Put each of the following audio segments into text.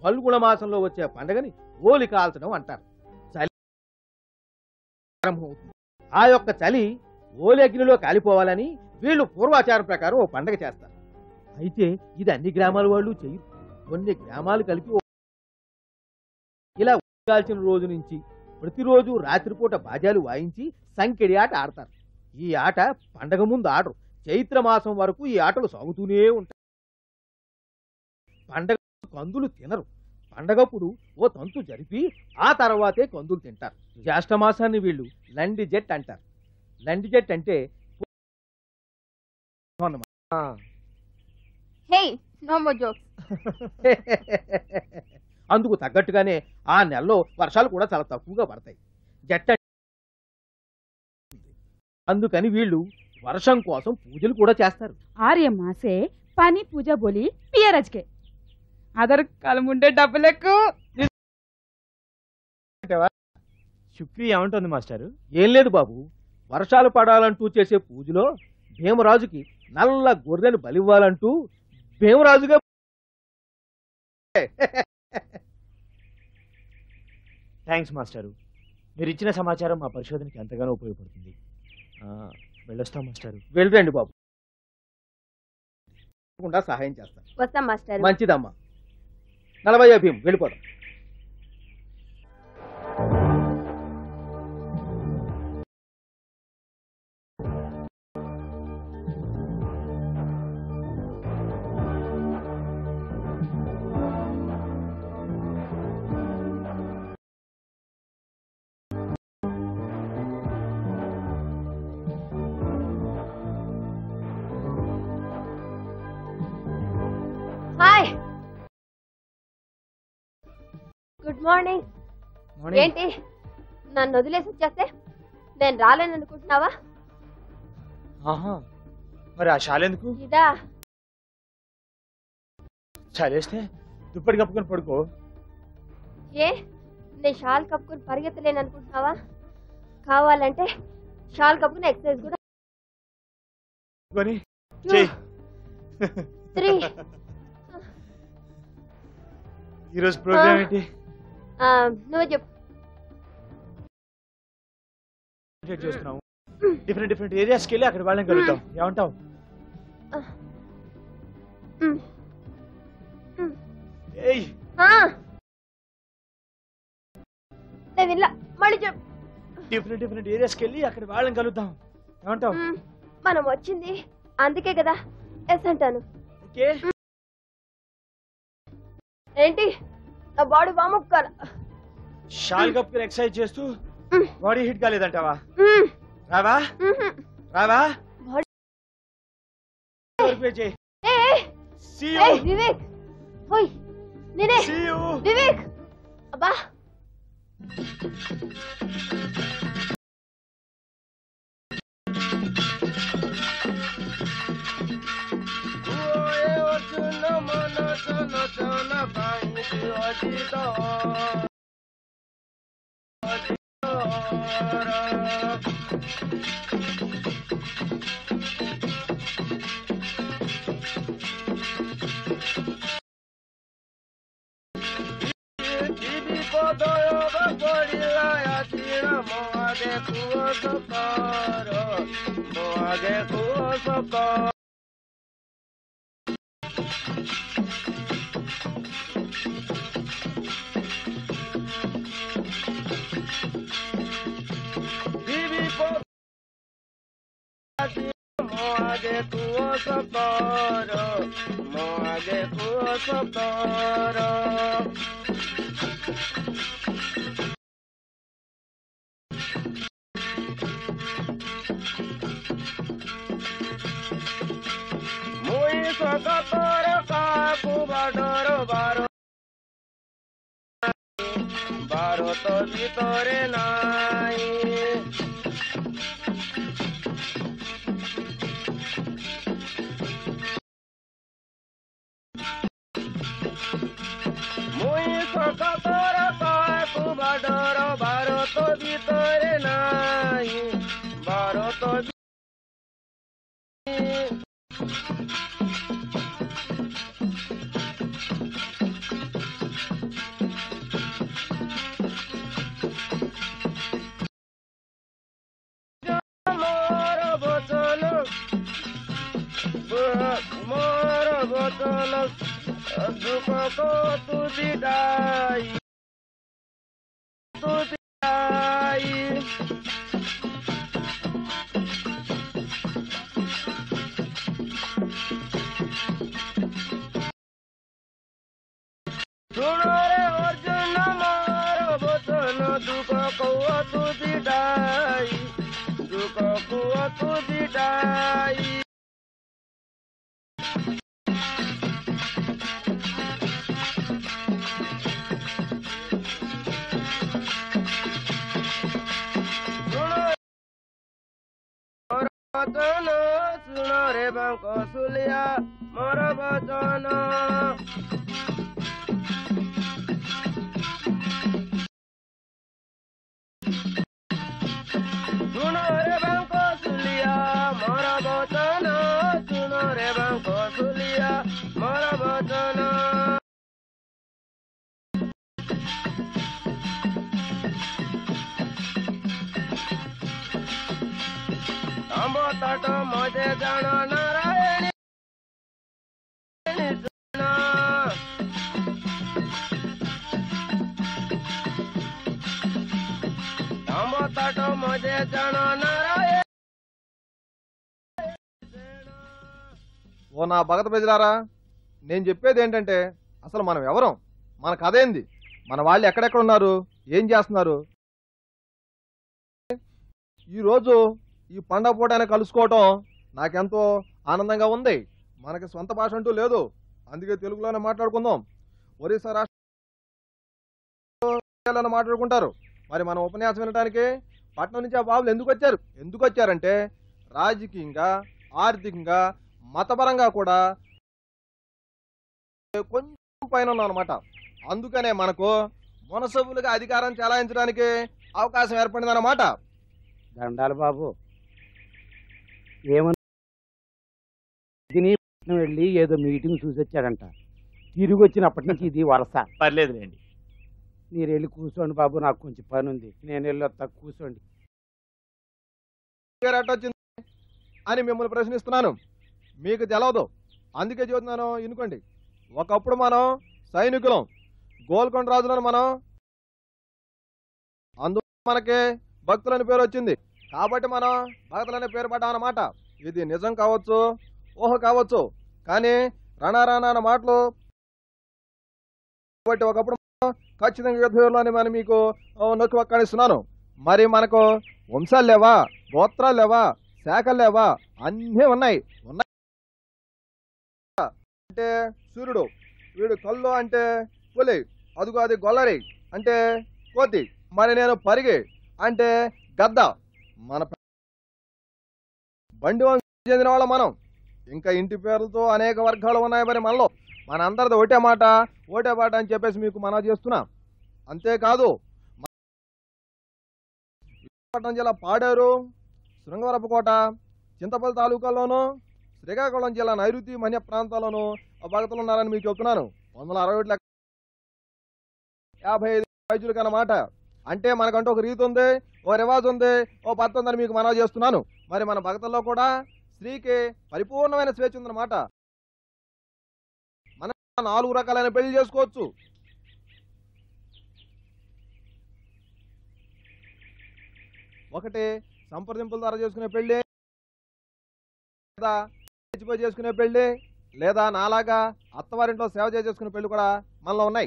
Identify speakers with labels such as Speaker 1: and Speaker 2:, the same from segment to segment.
Speaker 1: ఫల్గుణ మాసంలో వచ్చే పండగని ఓలి కాల్చడం అంటారు చలి ప్రారంభమవుతుంది ఆ యొక్క చలి ఓలి అగ్నిలో కాలిపోవాలని వీళ్ళు పూర్వాచారం ప్రకారం ఓ పండగ చేస్తారు అయితే ఇది అన్ని గ్రామాల వాళ్ళు చేయరు కొన్ని గ్రామాలు కలిపి ఓ- ఇలా ఓలి కాల్చిన రోజు నుంచి ప్రతిరోజు రాత్రిపూట బాజాలు వాయించి సంకెడి ఆట ఆడతారు ఈ ఆట పండగ ముందు ఆడరు చైత్ర మాసం వరకు ఈ ఆటలు సాగుతూనే ఉంటాయి పండగ కందులు తినరు పండగప్పుడు ఓ తంతు జరిపి ఆ తర్వాతే కందులు తింటారు జ్యేష్ఠ మాసాన్ని వీళ్ళు లండి జెట్ అంటారు లండి జెట్ అంటే అన్నమాట.
Speaker 2: హే నో మోర్ జోక్స్
Speaker 1: అందుకు తగ్గట్టుగానే ఆ నెలలో వర్షాలు కూడా చాలా తక్కువగా పడతాయి జట్ట అందుకని వీళ్ళు వర్షం కోసం పూజలు కూడా చేస్తారు
Speaker 3: आर्य मासे पानी पूजा बोली पियरज के అదర్ కలముండే డబ్బులకు
Speaker 4: శుక్రి ఏమంటుంది మాస్టారు
Speaker 1: ఏం లేదు బాబు వర్షాలు పడాలంటూ చేసే పూజలో భీమరాజుకి నల్ల గొర్రెను బలివ్వాలంటూ భీమరాజుగా
Speaker 4: థ్యాంక్స్ మాస్టారు మీరు ఇచ్చిన సమాచారం మా పరిశోధనకి ఎంతగానో ఉపయోగపడుతుంది ఆ, వెళ్ళొస్తాం మాస్టారు
Speaker 1: వెళ్ళండి బాబు తప్పకుండా సహాయం చేస్తాను
Speaker 2: వస్తాం మాస్టర్
Speaker 1: మంచిదమ్మా నలభై భీం వెళ్ళిపోదాం
Speaker 2: హాయ్ గుడ్ మార్నింగ్ ఏంటి నన్ను వదిలేసి వచ్చేస్తే నేను రాలేను అనుకుంటున్నావా
Speaker 4: ఆహా మరి ఆ షాలెందుకు
Speaker 2: ఇదా
Speaker 4: చలేస్తే దుప్పటి కప్పుకొని పడుకో
Speaker 2: ఏ నేను షాల్ కప్పుకుని పరిగెత్తలేను అనుకుంటున్నావా కావాలంటే షాల్ కప్పుకుని ఎక్సర్సైజ్ కూడా
Speaker 4: కొని చెయ్యి
Speaker 2: త్రీ
Speaker 4: ఈరోజు ప్రోగ్రామ్ ఏంటి
Speaker 2: నువ్వు చెప్పు
Speaker 4: Concentrate చేస్తున్నాము డిఫరెంట్ డిఫరెంట్ ఏరియాస్కి వెళ్ళి అక్కడ వాళ్ళని కలుగుతాం ఏమంటావు
Speaker 2: మ్. మ్.
Speaker 4: ఏయ్
Speaker 2: ఆ. నేను ఇలా మళ్ళీ చెప్పు
Speaker 4: డిఫరెంట్ డిఫరెంట్ ఏరియాస్కి వెళ్ళి అక్కడ వాళ్ళని కలుద్దాం ఏమంటావు
Speaker 2: మ్. మనం వచ్చింది అందుకే కదా ఎస్ అంటాను
Speaker 4: ఓకే
Speaker 2: ఏంటి నా బాడీ వామప్ కాల
Speaker 4: షాల్ కప్పుకొని ఎక్సర్సైజ్ చేస్తూ
Speaker 2: మ్.
Speaker 4: బాడీ హిట్ కాలేదంటావా
Speaker 2: మ్.
Speaker 4: రావా
Speaker 2: మ్హూ.
Speaker 4: రావా
Speaker 2: Body-
Speaker 4: Prepare చేయి
Speaker 2: ఏ ఏ,
Speaker 4: See
Speaker 2: ఏ,
Speaker 4: you.
Speaker 2: వివేక్ ఓయ్ నేనే
Speaker 4: See you.
Speaker 2: వివేక్ అబ్బా
Speaker 5: বচন দুঃখ তুতি দাই তুতি দাই শুনরে অর্জুন মার বচন দুঃখ কৌ তুতি দাই দুঃখ কৌ তুতি দাই বচন শুণ রে বাঙ্ক শুলিয়া মোর বচন শুণ রে বাঙ্ক শুলিয়া মোর বচন শুণ রে বাঙ্ক শুলিয়া মোর বচন আম্ব তট মজে জান নারায়ণ আম্ব তট মজে জান নারায়ণ
Speaker 1: ఓ నా భగత ప్రజలారా నేను చెప్పేది ఏంటంటే అసలు మనం ఎవరం మన కథ ఏంది మన వాళ్ళు ఎక్కడెక్కడ ఉన్నారు ఏం చేస్తున్నారు ఈరోజు ఈ పండగ పూటనే కలుసుకోవటం నాకెంతో ఆనందంగా ఉంది మనకి సొంత భాష అంటూ లేదు అందుకే తెలుగులోనే మాట్లాడుకుందాం ఒరిస్సా రాష్ట్రాలను మాట్లాడుకుంటారు మరి మన ఉపన్యాసం వినడానికి పట్నం నుంచి ఆ బాబులు ఎందుకు వచ్చారు ఎందుకు వచ్చారంటే రాజకీయంగా ఆర్థికంగా మతపరంగా కూడా కొంచెం పైన ఉన్నాం అనమాట అందుకనే మనకు మునసబులుగా అధికారం చెలాయించడానికి అవకాశం ఏర్పడింది అనమాట
Speaker 6: దండాలు బాబు ఏమన్నా తిని పట్నం వెళ్ళి ఏదో మీటింగ్ చూసి వచ్చాడంట తిరిగి వచ్చినప్పటి నుంచి ఇది వరస
Speaker 4: పర్లేదులేండి
Speaker 6: మీరు వెళ్ళి కూర్చోండి బాబు నాకు కొంచెం పని ఉంది నేను వెళ్ళి వస్తా కూర్చోండి
Speaker 1: పేరు ఎట్టొచ్చింది అని మిమ్మల్ని ప్రశ్నిస్తున్నాను మీకు తెలవదు అందుకే చెబుతున్నాను ఇనుకోండి ఒకప్పుడు మనం సైనికులం గోల్కొండ రాజులను మనం అందులో మనకి భక్తులని పేరు వచ్చింది కాబట్టి మనం భక్తులనే పేరు పడ్డాం అన్నమాట ఇది నిజం కావచ్చు ఊహ కావచ్చు కానీ రానా రానా అన్న మాటలు కాబట్టి ఒకప్పుడు మనం ఖచ్చితంగా యుద్ధంలోనే మనం మీకు ఆ, నొక్కి వక్కాడిస్తున్నాను మరి మనకు వంశాలు లేవా గోత్రాలు లేవా శాఖలు లేవా అన్నీ ఉన్నాయి ఉన్నాయి అంటే సూర్యుడు వీడు కళ్ళు అంటే పులి అదుగు అది గొల్లరి అంటే కోతి మరి నేను పరిగి అంటే గద్ద మన ప- బండి వంశం చెందిన వాళ్ళం మనం ఇంకా ఇంటి పేర్లతో అనేక వర్గాలు ఉన్నాయి మరి మనలో మన అందరిది ఒకటే మాట ఒకటే మాట అని చెప్పేసి మీకు మనవి చేస్తున్నా అంతేకాదు విశాఖపట్నం జిల్లా పాడేరు శృంగవరపుకోట చింతపల్లి తాలూకాలోను శ్రీకాకుళం జిల్లా నైరుతి మన్య ప్రాంతాల్లోనూ భక్తులు ఉన్నారని మీకు చెప్తున్నాను వందల అరవై ఒకటి లెక్క యాభై ఐదు వైద్యులు కన్నమాట అంటే మనకంటూ ఒక రీతి ఉంది ఓ రివాజ్ ఉంది ఓ పద్ధతి ఉందని మీకు మనవి చేస్తున్నాను మరి మన భక్తుల్లో కూడా స్త్రీకి పరిపూర్ణమైన స్వేచ్ఛ ఉందన్నమాట మనం నాలుగు రకాలైన పెళ్లి చేసుకోవచ్చు ఒకటి సంప్రదింపుల ద్వారా చేసుకునే పెళ్లి లేదా లేచిపోయి చేసుకునే పెళ్లి లేదా నాలాగా అత్తవారింట్లో సేవ చేసి చేసుకునే పెళ్లి కూడా మనలో ఉన్నాయి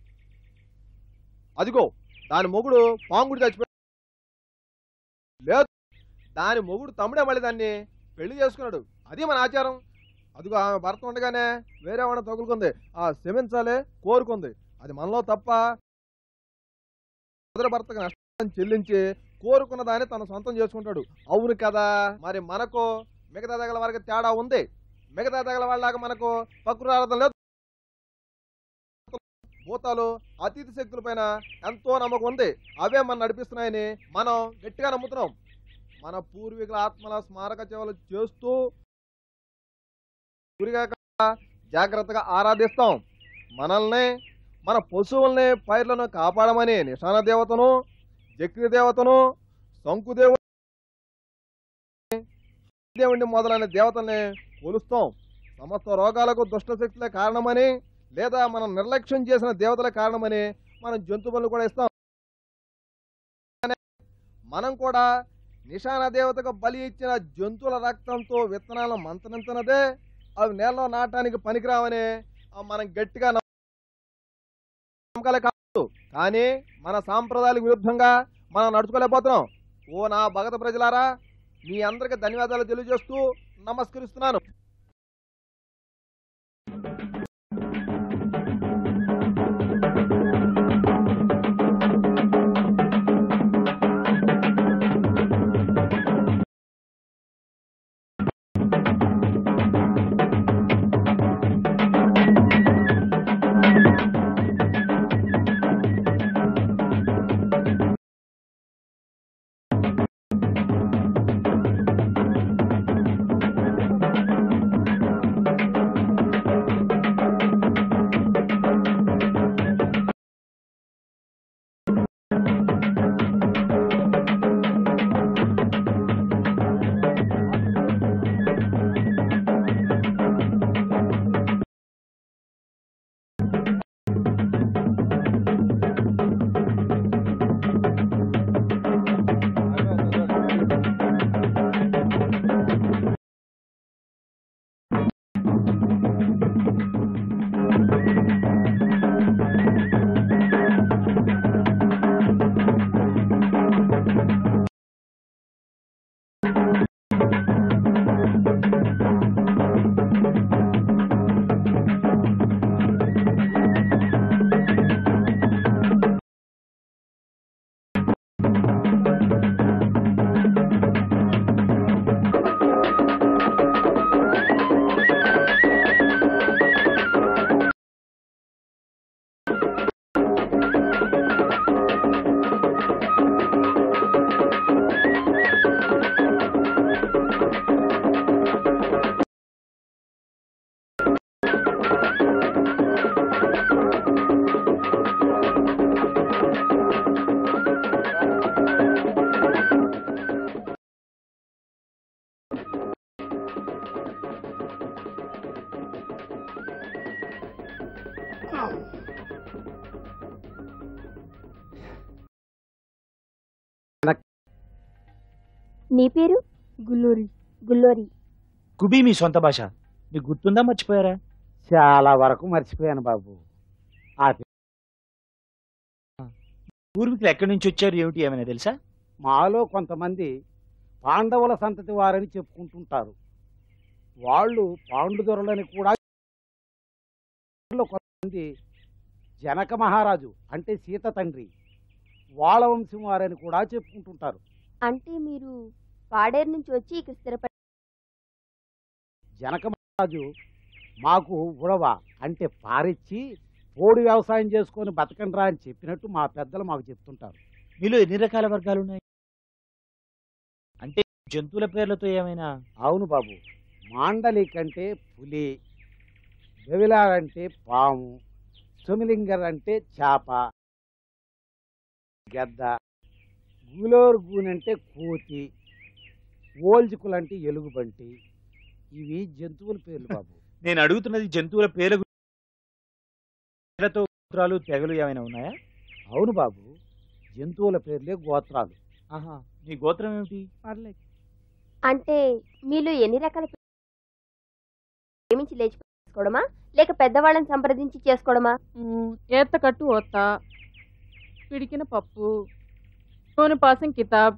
Speaker 1: అదిగో దాని మొగుడు పాంగుడు చచ్చిపోయి లేదు దాని మొగుడు తమ్ముడే మళ్ళీ దాన్ని పెళ్లి చేసుకున్నాడు అది మన ఆచారం అదిగో ఆమె భర్త ఉండగానే వేరే వాడిని తగులుకుంది ఆ క్షమించాలి కోరుకుంది అది మనలో తప్ప మొదటి భర్తకు నష్టం చెల్లించి కోరుకున్న దాన్ని తన సొంతం చేసుకుంటాడు అవును కదా మరి మనకు మిగతా దగ్గర వారికి తేడా ఉంది మిగతా దగ్గర వాళ్ళలాగా మనకు ప్రకృతి లేదు భూతాలు అతీత శక్తుల పైన ఎంతో నమ్మకం ఉంది అవే మనం నడిపిస్తున్నాయని మనం గట్టిగా నమ్ముతున్నాం మన పూర్వీకుల ఆత్మల స్మారక సేవలు చేస్తూ గురిగాక జాగ్రత్తగా ఆరాధిస్తాం మనల్ని మన పశువుల్ని పైర్లను కాపాడమని నిశాన దేవతను జక్రి దేవతను శంకుదేవుని దేవుడిని మొదలైన దేవతల్ని కొలుస్తాం
Speaker 7: సమస్త రోగాలకు దుష్టశక్తులే కారణమని లేదా మనం నిర్లక్ష్యం చేసిన దేవతలే కారణమని మనం జంతువులను కూడా ఇస్తాం మనం కూడా నిశాన దేవతకు బలి ఇచ్చిన జంతువుల రక్తంతో విత్తనాలను మంతనించినదే అవి నేలలో నాటడానికి పనికిరావని ఆ, మనం గట్టిగా నమ్మకాలే కాదు కానీ మన సాంప్రదాయాలకు విరుద్ధంగా మనం నడుచుకోలేకపోతున్నాం ఓ నా భగత ప్రజలారా మీ అందరికి ధన్యవాదాలు తెలియజేస్తూ నమస్కరిస్తున్నాను
Speaker 2: నీ పేరు గుల్లూరి గుల్లోరి
Speaker 4: కుబీ మీ సొంత భాష మీకు గుర్తుందా మర్చిపోయారా
Speaker 6: చాలా వరకు మర్చిపోయాను బాబు ఆ
Speaker 4: పూర్వీకులు ఎక్కడి నుంచి వచ్చారు ఏమిటి ఏమైనా తెలుసా
Speaker 6: మాలో కొంతమంది పాండవుల సంతతి వారని చెప్పుకుంటుంటారు వాళ్ళు పాండుదొరలని కూడా కొంతమంది జనక మహారాజు అంటే సీత తండ్రి వాళ్ళ వంశం వారని కూడా చెప్పుకుంటుంటారు
Speaker 2: అంటే మీరు పాడేరు నుంచి వచ్చి ఇక్కడ స్థిరపడి
Speaker 6: జనక మహారాజు మాకు ఉడవ అంటే పారిచ్చి పోడు వ్యవసాయం చేసుకొని బతకండ్రా అని చెప్పినట్టు మా పెద్దలు మాకు చెప్తుంటారు
Speaker 4: మీలో ఎన్ని రకాల వర్గాలు ఉన్నాయి అంటే జంతువుల పేర్లతో ఏమైనా
Speaker 6: అవును బాబు మాండలి కంటే పులి బెవిలార్ అంటే పాము సొమిలింగర్ అంటే చేప గద్ద గూలోర్ గూన్ అంటే కోతి ఓల్జుకులు అంటే ఎలుగుబంటి ఇవి జంతువుల పేర్లు బాబు
Speaker 4: నేను అడుగుతున్నది జంతువుల పేర్ల గురించి. పేర్లతో గోత్రాలు తెగలు ఏమైనా ఉన్నాయా
Speaker 6: అవును బాబు జంతువుల పేర్లే గోత్రాలు
Speaker 4: ఆహా మీ గోత్రం ఏమిటి
Speaker 3: పర్లేదు
Speaker 2: అంటే మీలో ఎన్ని రకాల ప్రేమించి లేచి చేసుకోవడమా లేక పెద్దవాళ్ళని సంప్రదించి చేసుకోవడమా
Speaker 3: ఏత్త కట్టు ఓత్త పిడికిన పప్పు నూనె పాసం కితాబ్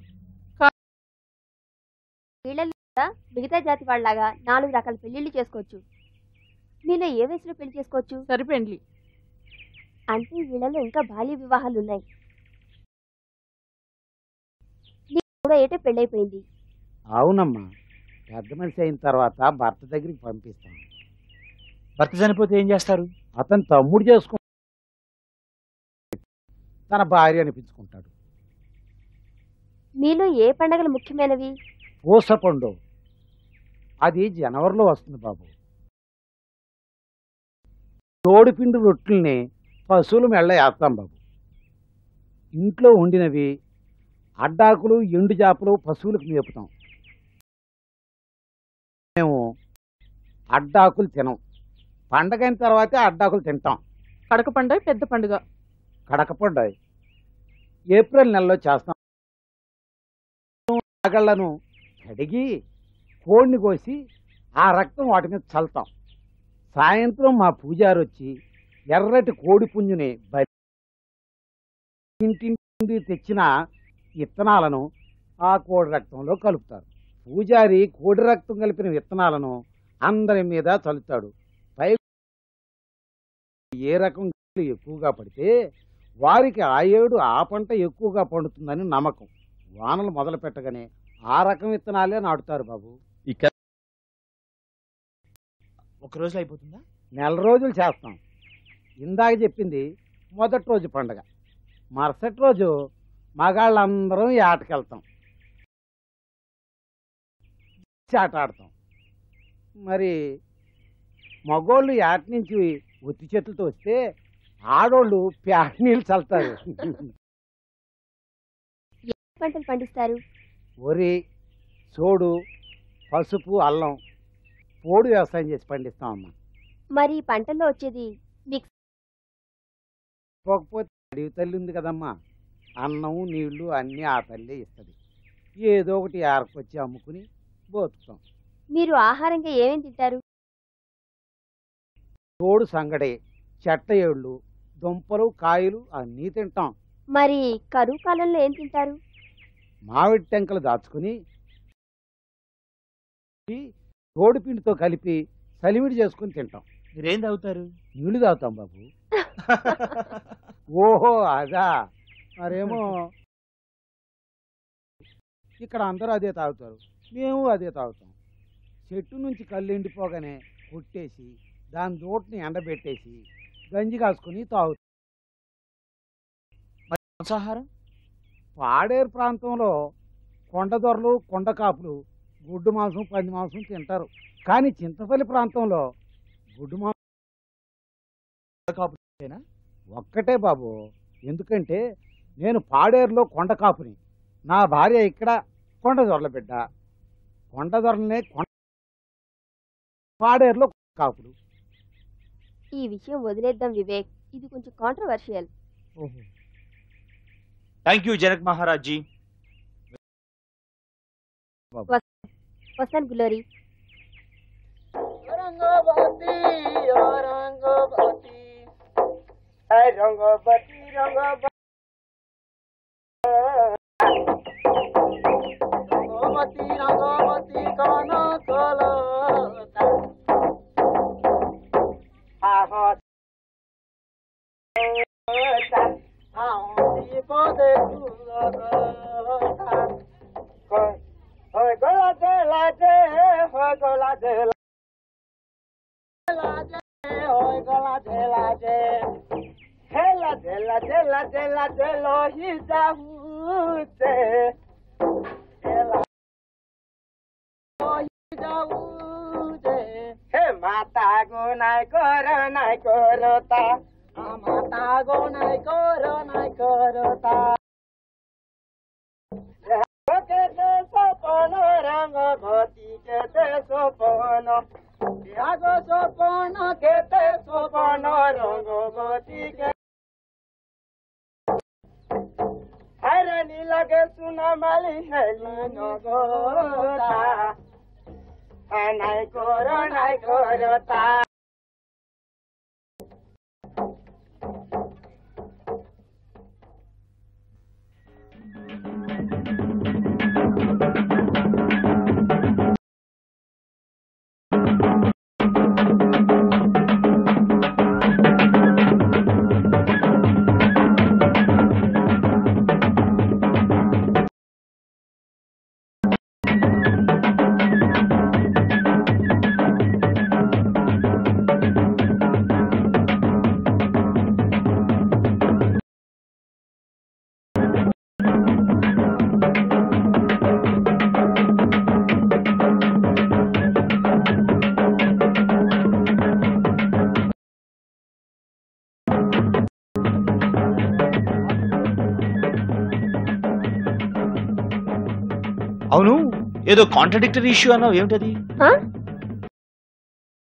Speaker 2: వీళ్ళల్లో కూడా మిగతా జాతి వాళ్ళలాగా నాలుగు రకాల పెళ్లిళ్ళు చేసుకోవచ్చు మీలో ఏ వయసులో పెళ్లి చేసుకోవచ్చు
Speaker 3: సరిపెండ్లి
Speaker 2: అంటే వీళ్ళలో ఇంకా బాల్య వివాహాలు ఉన్నాయి నీకు కూడా ఏటే పెళ్ళైపోయింది
Speaker 6: అవునమ్మా పెద్ద మనిషి అయిన తర్వాత భర్త దగ్గరికి పంపిస్తాం
Speaker 4: భర్త చనిపోతే ఏం చేస్తారు
Speaker 6: అతను తమ్ముడు చేసుకు తన భార్య అనిపించుకుంటాడు
Speaker 2: మీలో ఏ పండగలు ముఖ్యమైనవి
Speaker 6: పూస పండు అది జనవరిలో వస్తుంది బాబు తోడిపిండి రొట్టెల్ని పశువులు మెళ్ళ వేస్తాం బాబు ఇంట్లో వండినవి అడ్డాకులు ఎండు చేపలు పశువులకు మేపుతాం మేము అడ్డాకులు తినం పండగైన తర్వాతే అడ్డాకులు తింటాం
Speaker 8: కడక పండుగ పెద్ద పండుగ
Speaker 6: కడకపడ్డ ఏప్రిల్ నెలలో చేస్తాం ఆగళ్లను కడిగి కోడిని కోసి ఆ రక్తం వాటి మీద చల్లుతాం సాయంత్రం మా పూజారి వచ్చి ఎర్రటి కోడి పుంజుని బలి ఇంటింటి నుండి తెచ్చిన విత్తనాలను ఆ కోడి రక్తంలో కలుపుతారు పూజారి కోడి రక్తం కలిపిన విత్తనాలను అందరి మీద చల్లుతాడు పై ఏ రకం గాలి ఎక్కువగా పడితే వారికి ఆ ఏడు ఆ పంట ఎక్కువగా పండుతుందని నమ్మకం వానలు మొదలు పెట్టగానే ఆ రకం విత్తనాలే నాటుతారు బాబు
Speaker 4: ఒక రోజులో అయిపోతుందా
Speaker 6: నెల రోజులు చేస్తాం ఇందాక చెప్పింది మొదటి రోజు పండగ మరుసటి రోజు మగాళ్ళందరం ఈ ఆటకెళ్తాం ఆట ఆడతాం మరి మగోళ్ళు ఈ ఆట నుంచి ఒత్తి చేతులతో వస్తే ఆడోళ్ళు ప్యాట్ నీళ్ళు చల్లుతారు
Speaker 2: పంటలు పండిస్తారు
Speaker 6: వరి సోడు పసుపు అల్లం పోడు వ్యవసాయం చేసి పండిస్తామమ్మా
Speaker 2: మరి ఈ పంటల్లో వచ్చేది మీకు
Speaker 6: పోకపోతే అడవి తల్లి ఉంది కదమ్మా అన్నం నీళ్లు అన్నీ ఆ తల్లి ఇస్తుంది ఏదో ఒకటి ఆరకొచ్చి అమ్ముకుని బతుకుతాం
Speaker 2: మీరు ఆహారంగా ఏమేమి తింటారు
Speaker 6: తోడు సంగడి చెట్ట ఏళ్ళు దుంపలు కాయలు అన్నీ తింటాం
Speaker 2: మరి కరువు కాలంలో ఏం తింటారు
Speaker 6: మామిడి టెంకలు దాచుకుని తోడు పిండితో కలిపి సలివిడి చేసుకుని తింటాం
Speaker 4: మీరేం తాగుతారు
Speaker 6: నీళ్లు తాగుతాం బాబు ఓహో అదా మరేమో ఇక్కడ అందరూ అదే తాగుతారు మేము అదే తాగుతాం చెట్టు నుంచి కళ్ళు ఎండిపోగానే కొట్టేసి దాని దోటిని ఎండబెట్టేసి గంజి కాసుకుని తాగుతాం
Speaker 4: మాంసాహారం
Speaker 6: పాడేరు ప్రాంతంలో కొండ దొరలు కొండ కాపులు గుడ్డు మాంసం పంది మాంసం తింటారు కానీ చింతపల్లి ప్రాంతంలో గుడ్డు మాంసం
Speaker 4: కాపునా
Speaker 6: ఒక్కటే బాబు ఎందుకంటే నేను పాడేరులో కొండ కాపుని నా భార్య ఇక్కడ కొండ దొరల బిడ్డ కొండ దొరలనే కొండ పాడేరులో కాపులు
Speaker 2: ఈ విషయం వదిలేద్దాం వివేక్ ఇది కొంచెం controversial
Speaker 4: thank you Janak Maharaj ji
Speaker 2: వస్తాను గులోరి
Speaker 5: रंगवती ओ रंगवती है रंगवती रंगवती रंगवती रंगवती कौन कलता आहो आओ दीपदे तुलगता होय गोला दे लाजे होय गोला दे लाजे होय गोला दे लाजे हेला देला देला देला देलो ही जाऊते हेला ही जाऊते हे माता गो नाय कर नाय करता आ माता गो नाय कर नाय करता কেতে সপন রঙ ঘটি কেতে সপন আগ সপন কেতে সপন রঙ ঘটি কে হরণি লাগে শুনা মালি হেলি নগতা নাই কর নাই করতা
Speaker 4: అవును ఏదో కాంట్రడిక్టరీ ఇష్యూ అన్నావు ఏమిటది
Speaker 2: హా?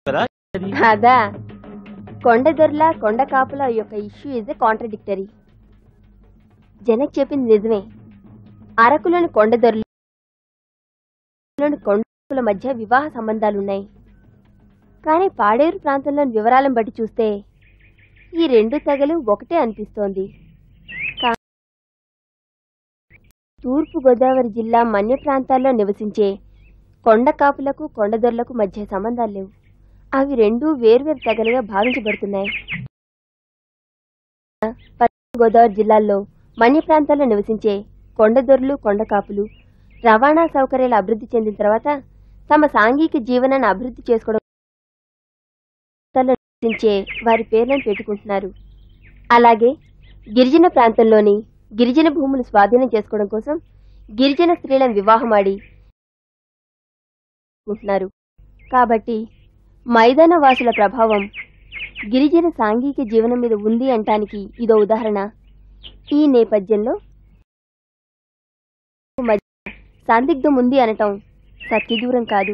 Speaker 2: అదా కొండదొర్ల కొండ కాపుల యొక్క issue is a contradictory Janak చెప్పింది నిజమే అరకులోని కొండదొరలోని కొండల మధ్య వివాహ సంబంధాలున్నాయి కానీ పాడేరు ప్రాంతంలోని వివరాలను బట్టి చూస్తే ఈ రెండు తెగలు ఒకటే అనిపిస్తోంది కా- తూర్పు గోదావరి జిల్లా మన్య ప్రాంతాల్లో నివసించే కొండ కాపులకు కొండదొరలకు మధ్య సంబంధాలు లేవు అవి రెండు వేర్వేరు తెగలుగా భావించబడుతున్నాయి పశ్చిమ గోదావరి జిల్లాల్లో మన్య ప్రాంతాల్లో నివసించే కొండదొరలు కొండకాపులు రవాణా సౌకర్యాలు అభివృద్ధి చెందిన తర్వాత తమ సాంఘిక జీవనాన్ని అభివృద్ధి చేసుకోవడం ప్రాంతాల్లో నివసించే వారి పేర్లను పెట్టుకుంటున్నారు అలాగే గిరిజన ప్రాంతంలోని గిరిజన భూములు స్వాధీనం చేసుకోవడం కోసం గిరిజన స్త్రీలను వివాహమాడి ఉంటున్నారు కాబట్టి మైదాన వాసుల ప్రభావం గిరిజన సాంఘిక జీవనం మీద ఉంది అంటానికి ఇదో ఉదాహరణ ఈ నేపథ్యంలో మధ్య సందిగ్ధం ఉంది అనటం సత్యదూరం కాదు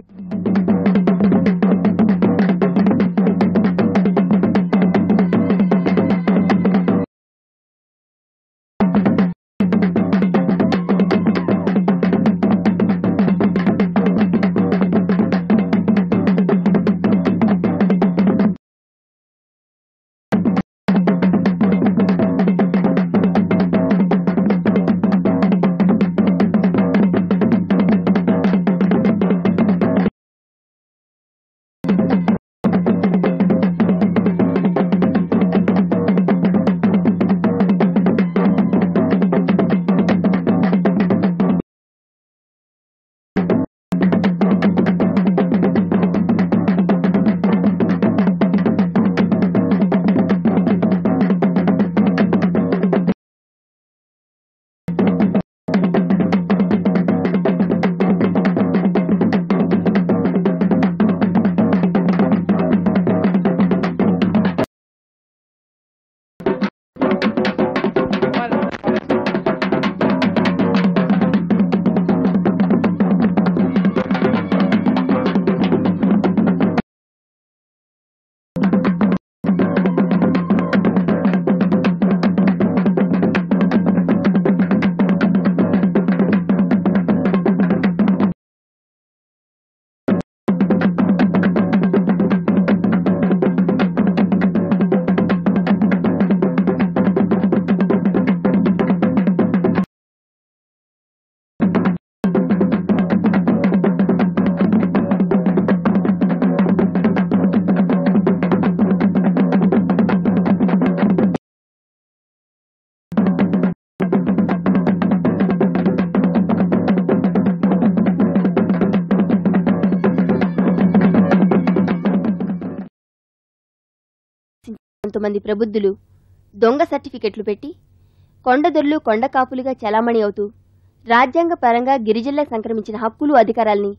Speaker 2: కొంతమంది ప్రబుద్ధులు దొంగ సర్టిఫికెట్లు పెట్టి కొండదొర్లు కొండ కాపులుగా చలామణి అవుతూ రాజ్యాంగ పరంగా గిరిజనులకు సంక్రమించిన హక్కులు అధికారాల్ని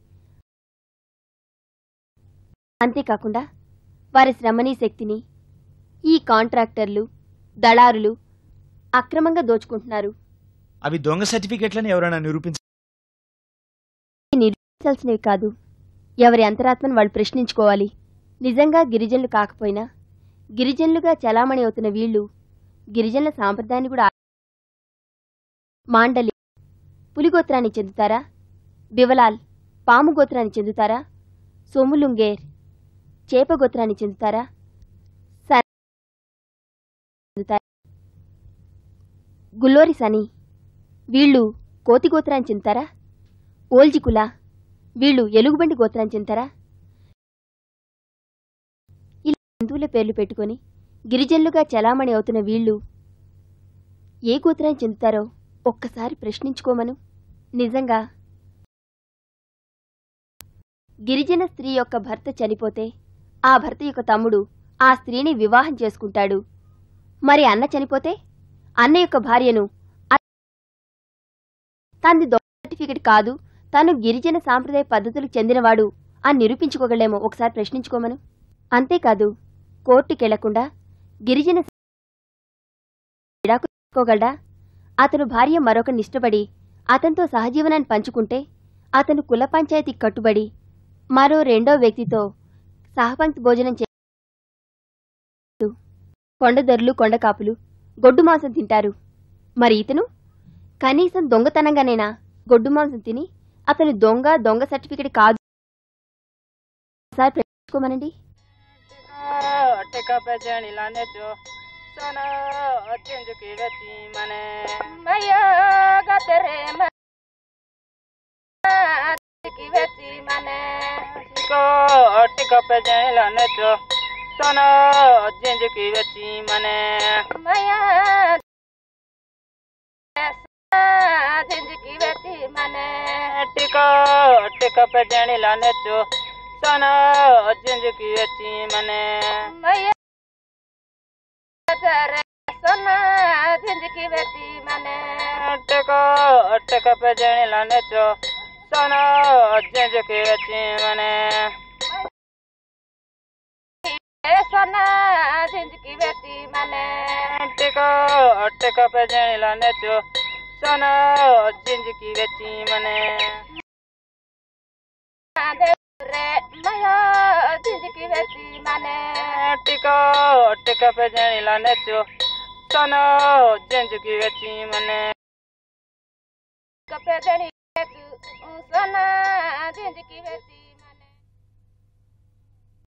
Speaker 2: అంతేకాకుండా వారి శ్రమని శక్తిని ఈ కాంట్రాక్టర్లు దళారులు అక్రమంగా దోచుకుంటున్నారు
Speaker 4: అవి దొంగ సర్టిఫికెట్లని ఎవరైనా నిరూపించ
Speaker 2: నిరూపించాల్సినవి కాదు ఎవరి అంతరాత్మను వాళ్ళు ప్రశ్నించుకోవాలి నిజంగా గిరిజనులు కాకపోయినా గిరిజనులుగా చలామణి అవుతున్న వీళ్ళు గిరిజనుల సాంప్రదాయాన్ని కూడా ఆ- మాండలి పులిగోత్రాన్ని చెందుతారా బివలాల్ పాము గోత్రాన్ని చెందుతారా సోములుంగేర్ చేప గోత్రాన్ని చెందుతారా సర్ చెందుతారా గుల్లోరి సని వీళ్ళు కోతి గోత్రాన్ని చెందుతారా ఓల్జికుల వీళ్ళు ఎలుగుబంటి గోత్రాన్ని చెందుతారా ఇలా జంతువుల పేర్లు పెట్టుకొని గిరిజనులుగా చలామణి అవుతున్న వీళ్ళు ఏ గోత్రాన్ని చెందుతారో ఒక్కసారి ప్రశ్నించుకోమను నిజంగా గిరిజన స్త్రీ యొక్క భర్త చనిపోతే ఆ భర్త యొక్క తమ్ముడు ఆ స్త్రీని వివాహం చేసుకుంటాడు మరి అన్న చనిపోతే అన్న యొక్క భార్యను అ- తనది దొంగ సర్టిఫికెట్ కాదు తాను గిరిజన సాంప్రదాయ పద్ధతులకు చెందినవాడు అని నిరూపించుకోగలేమో ఒకసారి ప్రశ్నించుకోమను అంతేకాదు కోర్టుకెళ్లకుండా గిరిజన విడాకు తీసుకోగలడా అతను భార్య మరొకరిని ఇష్టపడి అతనితో సహజీవనాన్ని పంచుకుంటే అతను కుల పంచాయతీకి కట్టుబడి మరో రెండో వ్యక్తితో సహపంక్తి భోజనం చే కొండదొరలు కొండకాపులు గొడ్డు మాంసం తింటారు మరి ఇతను కనీసం దొంగతనంగానైనా గొడ్డు మాంసం తిని అతను దొంగ దొంగ సర్టిఫికెట్ కాదు ఒకసారి ప్రశ్నించుకోమనండి
Speaker 5: टेका पे जणी लाने जो सोना चेंज की वेची मने मैया गतरे की वेची मने को टेका पे जणी लाने जो सोना चेंज की वेची मने मैया चेंज की वेची मने टिका टिका पे जणी लाने जो सोना चेंज की वेची मने मैया सोना चेंज की वेची मने टिका टिका पे जणी लाने जो सोना चेंज की वेची मने सोना चेंज की वेची मने टिका टिका पे जणी लाने जो सोना चेंज की वेची मने रे मया चेंज की वेची मने टिका टिका पे जणी लाने जो सोना चेंज की वेची मने कपे जणी सोना चेंज की वेची